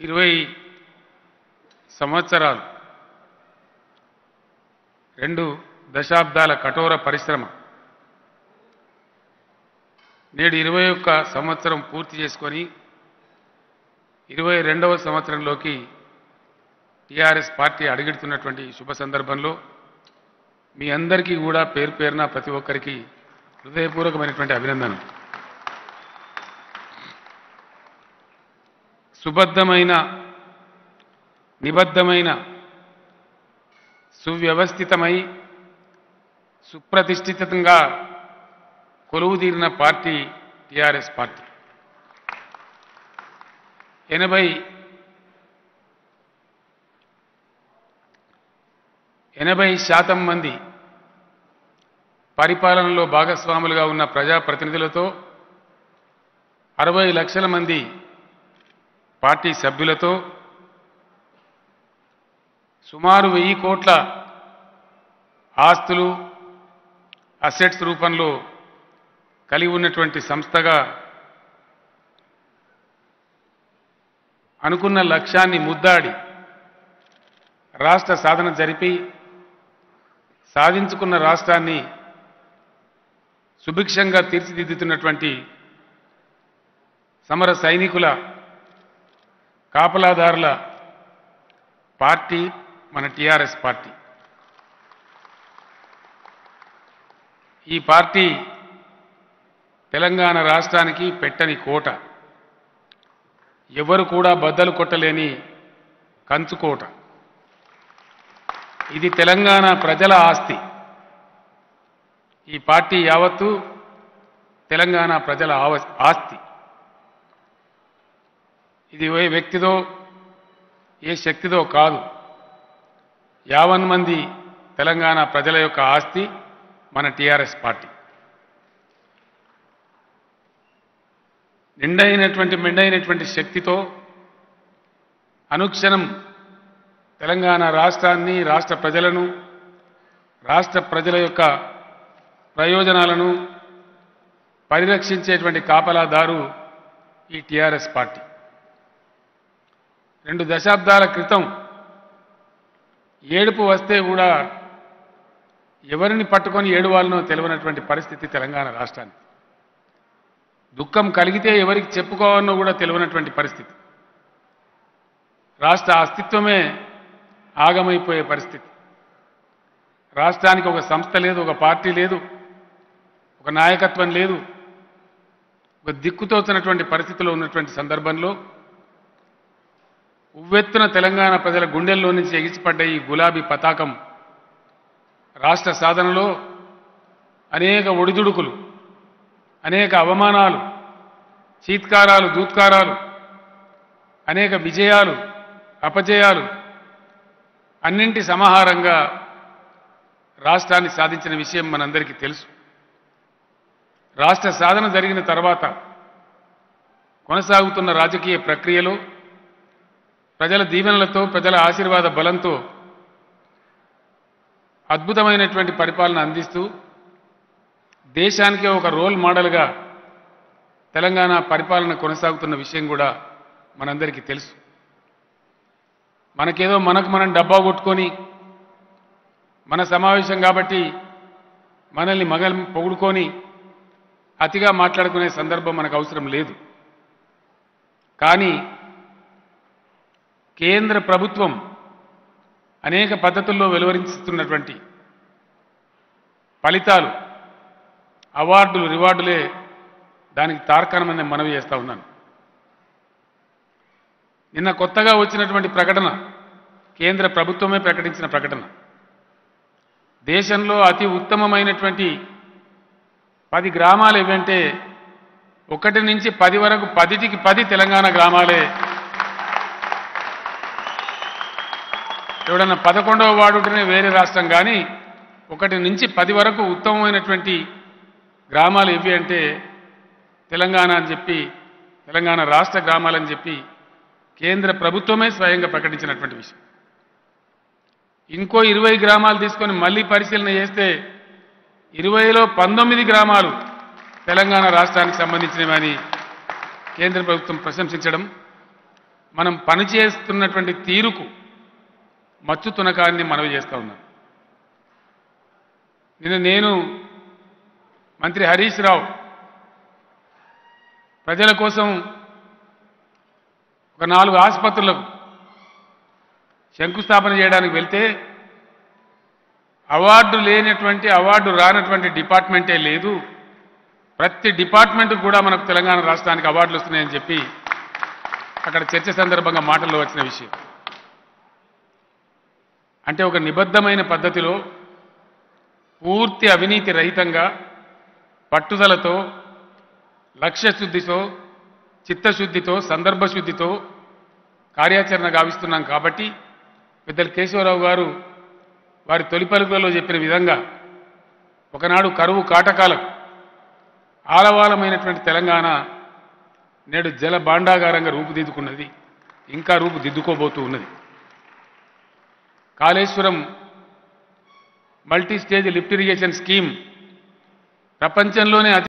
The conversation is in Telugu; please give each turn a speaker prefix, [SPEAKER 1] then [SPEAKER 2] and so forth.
[SPEAKER 1] ఇరవై సంవత్సరాలు రెండు దశాబ్దాల కఠోర పరిశ్రమ నేడు ఇరవై ఒక్క సంవత్సరం పూర్తి చేసుకొని ఇరవై రెండవ సంవత్సరంలోకి టీఆర్ఎస్ పార్టీ అడుగెడుతున్నటువంటి ఈ శుభ సందర్భంలో మీ అందరికీ కూడా పేరు పేరున ప్రతి ఒక్కరికి హృదయపూర్వకమైనటువంటి అభినందనలు సుబద్ధమైన నిబద్ధమైన సువ్యవస్థితమై సుప్రతిష్ఠితంగా కొలువుదీరిన పార్టీ టీఆర్ఎస్ పార్టీ ఎనభై ఎనభై శాతం మంది పరిపాలనలో భాగస్వాములుగా ఉన్న ప్రజాప్రతినిధులతో అరవై లక్షల మంది పార్టీ సభ్యులతో సుమారు వెయ్యి కోట్ల ఆస్తులు అసెట్స్ రూపంలో కలిగి ఉన్నటువంటి సంస్థగా అనుకున్న లక్ష్యాన్ని ముద్దాడి రాష్ట్ర సాధన జరిపి సాధించుకున్న రాష్ట్రాన్ని సుభిక్షంగా తీర్చిదిద్దుతున్నటువంటి సమర సైనికుల కాపలాదారుల పార్టీ మన టీఆర్ఎస్ పార్టీ ఈ పార్టీ తెలంగాణ రాష్ట్రానికి పెట్టని కోట ఎవరు కూడా బద్దలు కొట్టలేని కంచుకోట ఇది తెలంగాణ ప్రజల ఆస్తి ఈ పార్టీ యావత్తు తెలంగాణ ప్రజల ఆవ- ఆస్తి ఇది ఏ వ్యక్తిదో ఏ శక్తిదో కాదు యావన్ మంది తెలంగాణ ప్రజల యొక్క ఆస్తి మన టీఆర్ఎస్ పార్టీ నిండైనటువంటి మెండైనటువంటి శక్తితో అనుక్షణం తెలంగాణ రాష్ట్రాన్ని రాష్ట్ర ప్రజలను రాష్ట్ర ప్రజల యొక్క ప్రయోజనాలను పరిరక్షించేటువంటి కాపలాదారు ఈ టీఆర్ఎస్ పార్టీ రెండు దశాబ్దాల క్రితం ఏడుపు వస్తే కూడా ఎవరిని పట్టుకొని ఏడువాలనో తెలియనటువంటి పరిస్థితి తెలంగాణ రాష్ట్రానికి దుఃఖం కలిగితే ఎవరికి చెప్పుకోవాలనో కూడా తెలియనటువంటి పరిస్థితి రాష్ట్ర అస్తిత్వమే ఆగమైపోయే పరిస్థితి రాష్ట్రానికి ఒక సంస్థ లేదు ఒక పార్టీ లేదు ఒక నాయకత్వం లేదు ఒక దిక్కుతోచినటువంటి పరిస్థితిలో ఉన్నటువంటి సందర్భంలో ఉవ్వెత్తున తెలంగాణ ప్రజల గుండెల్లో నుంచి ఎగిసిపడ్డ ఈ గులాబీ పతాకం రాష్ట్ర సాధనలో అనేక ఒడిదుడుకులు అనేక అవమానాలు చీత్కారాలు దూత్కారాలు అనేక విజయాలు అపజయాలు అన్నింటి సమాహారంగా రాష్ట్రాన్ని సాధించిన విషయం మనందరికీ తెలుసు రాష్ట్ర సాధన జరిగిన తర్వాత కొనసాగుతున్న రాజకీయ ప్రక్రియలో ప్రజల దీవెనలతో ప్రజల ఆశీర్వాద బలంతో అద్భుతమైనటువంటి పరిపాలన అందిస్తూ దేశానికే ఒక రోల్ మోడల్గా తెలంగాణ పరిపాలన కొనసాగుతున్న విషయం కూడా మనందరికీ తెలుసు మనకేదో మనకు మనం డబ్బా కొట్టుకొని మన సమావేశం కాబట్టి మనల్ని మగల్ పొగుడుకొని అతిగా మాట్లాడుకునే సందర్భం మనకు అవసరం లేదు కానీ కేంద్ర ప్రభుత్వం అనేక పద్ధతుల్లో వెలువరిస్తున్నటువంటి ఫలితాలు అవార్డులు రివార్డులే దానికి తార్కాణమని మనవి చేస్తా ఉన్నాను నిన్న కొత్తగా వచ్చినటువంటి ప్రకటన కేంద్ర ప్రభుత్వమే ప్రకటించిన ప్రకటన దేశంలో అతి ఉత్తమమైనటువంటి పది గ్రామాలు ఏవంటే ఒకటి నుంచి పది వరకు పదిటికి పది తెలంగాణ గ్రామాలే ఎవడన్నా పదకొండవ వార్డు ఉంటేనే వేరే రాష్ట్రం కానీ ఒకటి నుంచి పది వరకు ఉత్తమమైనటువంటి గ్రామాలు ఇవి అంటే తెలంగాణ అని చెప్పి తెలంగాణ రాష్ట్ర గ్రామాలని చెప్పి కేంద్ర ప్రభుత్వమే స్వయంగా ప్రకటించినటువంటి విషయం ఇంకో ఇరవై గ్రామాలు తీసుకొని మళ్ళీ పరిశీలన చేస్తే ఇరవైలో పంతొమ్మిది గ్రామాలు తెలంగాణ రాష్ట్రానికి సంబంధించినవని కేంద్ర ప్రభుత్వం ప్రశంసించడం మనం పనిచేస్తున్నటువంటి తీరుకు మచ్చు తునకాన్ని మనవి చేస్తూ ఉన్నాం నిన్న నేను మంత్రి హరీష్ రావు ప్రజల కోసం ఒక నాలుగు ఆసుపత్రులకు శంకుస్థాపన చేయడానికి వెళ్తే అవార్డు లేనటువంటి అవార్డు రానటువంటి డిపార్ట్మెంటే లేదు ప్రతి డిపార్ట్మెంట్ కూడా మనకు తెలంగాణ రాష్ట్రానికి అవార్డులు వస్తున్నాయని చెప్పి అక్కడ చర్చ సందర్భంగా మాటల్లో వచ్చిన విషయం అంటే ఒక నిబద్ధమైన పద్ధతిలో పూర్తి అవినీతి రహితంగా పట్టుదలతో లక్ష్యశుద్ధితో చిత్తశుద్ధితో సందర్భశుద్ధితో కార్యాచరణ గావిస్తున్నాం కాబట్టి పెద్దలు కేశవరావు గారు వారి తొలి పలుకులలో చెప్పిన విధంగా ఒకనాడు కరువు కాటకాలకు ఆలవాలమైనటువంటి తెలంగాణ నేడు జల భాండాగారంగా రూపుదిద్దుకున్నది ఇంకా రూపుదిద్దుకోబోతూ ఉన్నది Kaleshwaram multi stage lift irrigation scheme ప్రపంచంలోనే అతి